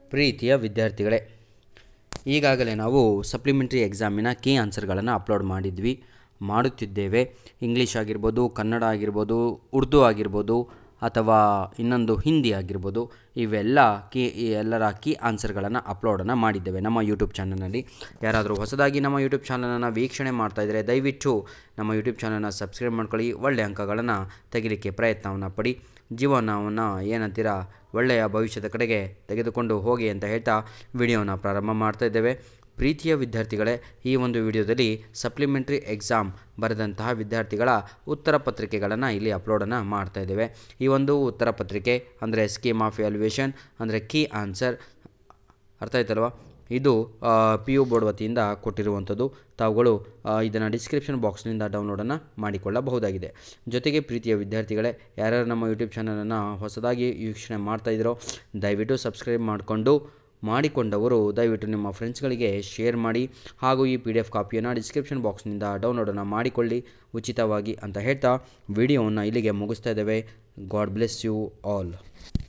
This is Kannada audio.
ಪ್ರೀತಿಯ ವಿದ್ಯಾರ್ಥಿಗಳೇ ಈಗಾಗಲೇ ನಾವು ಸಪ್ಲಿಮೆಂಟ್ರಿ ಎಕ್ಸಾಮಿನ ಕೀ ಆನ್ಸರ್ಗಳನ್ನು ಅಪ್ಲೋಡ್ ಮಾಡಿದ್ವಿ ಮಾಡುತ್ತಿದ್ದೇವೆ ಇಂಗ್ಲೀಷ್ ಆಗಿರ್ಬೋದು ಕನ್ನಡ ಆಗಿರ್ಬೋದು ಉರ್ದು ಆಗಿರ್ಬೋದು ಅಥವಾ ಇನ್ನೊಂದು ಹಿಂದಿ ಆಗಿರ್ಬೋದು ಇವೆಲ್ಲ ಕೀ ಈ ಎಲ್ಲರ ಕೀ ಆನ್ಸರ್ಗಳನ್ನು ಅಪ್ಲೋಡನ್ನು ಮಾಡಿದ್ದೇವೆ ನಮ್ಮ ಯೂಟ್ಯೂಬ್ ಚಾನಲ್ನಲ್ಲಿ ಯಾರಾದರೂ ಹೊಸದಾಗಿ ನಮ್ಮ ಯೂಟ್ಯೂಬ್ ಚಾನಲನ್ನು ವೀಕ್ಷಣೆ ಮಾಡ್ತಾ ಇದ್ದರೆ ದಯವಿಟ್ಟು ನಮ್ಮ ಯೂಟ್ಯೂಬ್ ಚಾನಲ್ನ ಸಬ್ಸ್ಕ್ರೈಬ್ ಮಾಡ್ಕೊಳ್ಳಿ ಒಳ್ಳೆಯ ಅಂಕಗಳನ್ನು ತೆಗಿಲಿಕ್ಕೆ ಪ್ರಯತ್ನವನ್ನು ಪಡಿ ಜೀವನವನ್ನು ಏನಂತೀರ ಒಳ್ಳೆಯ ಭವಿಷ್ಯದ ಕಡೆಗೆ ತೆಗೆದುಕೊಂಡು ಹೋಗಿ ಅಂತ ಹೇಳ್ತಾ ವಿಡಿಯೋನ ಪ್ರಾರಂಭ ಮಾಡ್ತಾ ಇದ್ದೇವೆ ಪ್ರೀತಿಯ ವಿದ್ಯಾರ್ಥಿಗಳೇ ಈ ಒಂದು ವಿಡಿಯೋದಲ್ಲಿ ಸಪ್ಲಿಮೆಂಟ್ರಿ ಎಕ್ಸಾಮ್ ಬರೆದಂತಹ ವಿದ್ಯಾರ್ಥಿಗಳ ಉತ್ತರ ಪತ್ರಿಕೆಗಳನ್ನು ಇಲ್ಲಿ ಅಪ್ಲೋಡನ್ನು ಮಾಡ್ತಾ ಇದ್ದೇವೆ ಈ ಒಂದು ಉತ್ತರ ಪತ್ರಿಕೆ ಅಂದರೆ ಸ್ಕೀಮ್ ಆಫ್ ವ್ಯಾಲ್ಯೂಯೇಷನ್ ಅಂದರೆ ಕೀ ಆನ್ಸರ್ ಅರ್ಥ ಆಯ್ತಲ್ವಾ ಇದು ಪಿ ಯು ಬೋರ್ಡ್ ವತಿಯಿಂದ ಕೊಟ್ಟಿರುವಂಥದ್ದು ತಾವುಗಳು ಇದನ್ನು ಡಿಸ್ಕ್ರಿಪ್ಷನ್ ಬಾಕ್ಸ್ನಿಂದ ಡೌನ್ಲೋಡನ್ನು ಮಾಡಿಕೊಳ್ಳಬಹುದಾಗಿದೆ ಜೊತೆಗೆ ಪ್ರೀತಿಯ ವಿದ್ಯಾರ್ಥಿಗಳೇ ಯಾರ್ಯಾರು ನಮ್ಮ ಯೂಟ್ಯೂಬ್ ಚಾನಲನ್ನು ಹೊಸದಾಗಿ ವೀಕ್ಷಣೆ ಮಾಡ್ತಾ ಇದ್ದೀರೋ ದಯವಿಟ್ಟು ಸಬ್ಸ್ಕ್ರೈಬ್ ಮಾಡಿಕೊಂಡು ಮಾಡಿಕೊಂಡವರು ದಯವಿಟ್ಟು ನಿಮ್ಮ ಫ್ರೆಂಡ್ಸ್ಗಳಿಗೆ ಶೇರ್ ಮಾಡಿ ಹಾಗೂ ಈ ಪಿ ಡಿ ಎಫ್ ಕಾಪಿಯನ್ನು ಡಿಸ್ಕ್ರಿಪ್ಷನ್ ಬಾಕ್ಸ್ನಿಂದ ಡೌನ್ಲೋಡನ್ನು ಮಾಡಿಕೊಳ್ಳಿ ಉಚಿತವಾಗಿ ಅಂತ ಹೇಳ್ತಾ ವಿಡಿಯೋವನ್ನು ಇಲ್ಲಿಗೆ ಮುಗಿಸ್ತಾ ಇದ್ದೇವೆ ಗಾಡ್ ಬ್ಲೆಸ್ ಯು ಆಲ್